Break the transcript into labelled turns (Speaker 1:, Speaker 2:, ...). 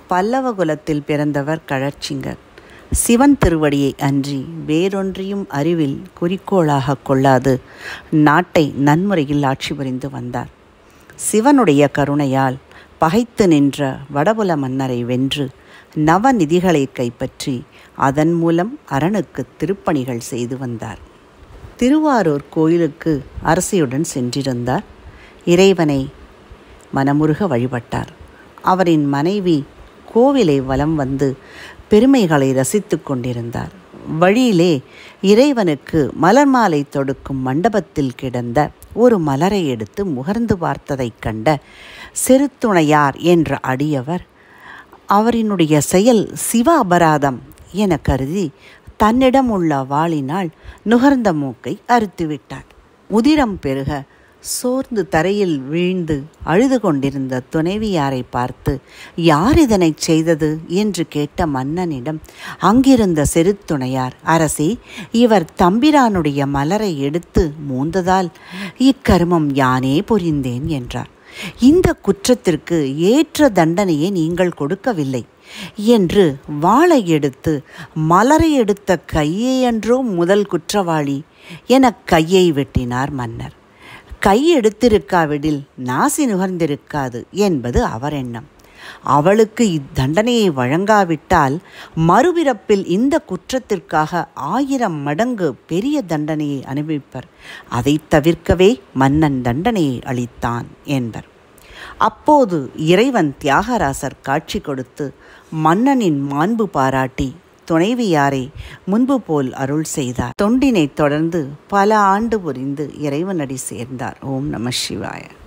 Speaker 1: பல்லவ குலத்தில் பிறந்தவர் கழற்சிங்கர் சிவன் திருவடியை அன்றி வேறொன்றையும் அறிவில் குறிக்கோளாக கொள்ளாது நாட்டை நன்முறையில் ஆட்சி புரிந்து வந்தார் சிவனுடைய கருணையால் பகைத்து நின்ற வடபுல மன்னரை வென்று நவநிதிகளை கைப்பற்றி அதன் மூலம் அரணுக்கு திருப்பணிகள் செய்து வந்தார் திருவாரூர் கோயிலுக்கு அரசியுடன் சென்றிருந்தார் இறைவனை மனமுருக வழிபட்டார் அவரின் மனைவி கோவிலை வலம் வந்து பெருமைகளை ரசித்து கொண்டிருந்தார் வழியிலே இறைவனுக்கு மலர் மாலை தொடுக்கும் மண்டபத்தில் கிடந்த ஒரு மலரை எடுத்து முகர்ந்து பார்த்ததைக் கண்ட செருத்துணையார் என்ற அடியவர் அவரினுடைய செயல் சிவ அபராதம் என கருதி தன்னிடம் உள்ள வாளினால் நுகர்ந்த மூக்கை அறுத்துவிட்டார் உதிரம் பெருக சோர்ந்து தரையில் வீழ்ந்து அழுது கொண்டிருந்த துணைவியாரை பார்த்து யார் இதனைச் செய்தது என்று கேட்ட மன்னனிடம் அங்கிருந்த செருத்துணையார் அரசே இவர் தம்பிரானுடைய மலரை எடுத்து மூந்ததால் இக்கருமம் யானே புரிந்தேன் என்றார் இந்த குற்றத்திற்கு ஏற்ற தண்டனையை நீங்கள் கொடுக்கவில்லை என்று வாளை எடுத்து மலரை எடுத்த கையே என்றோ முதல் குற்றவாளி என கையை வெட்டினார் மன்னர் கை எடுத்திருக்காவிடில் நாசி நுகர்ந்திருக்காது என்பது அவர் எண்ணம் அவளுக்கு இத்தண்டனையை வழங்காவிட்டால் மறுபிறப்பில் இந்த குற்றத்திற்காக ஆயிரம் மடங்கு பெரிய தண்டனையை அனுபவிப்பர் அதை தவிர்க்கவே மன்னன் தண்டனையை அளித்தான் என்பர் அப்போது இறைவன் தியாகராசர் காட்சி கொடுத்து மன்னனின் மாண்பு பாராட்டி துணைவியாரை முன்பு போல் அருள் செய்தார் தொண்டினை தொடர்ந்து பல ஆண்டு புரிந்து இறைவனடி சேர்ந்தார் ஓம் நம சிவாய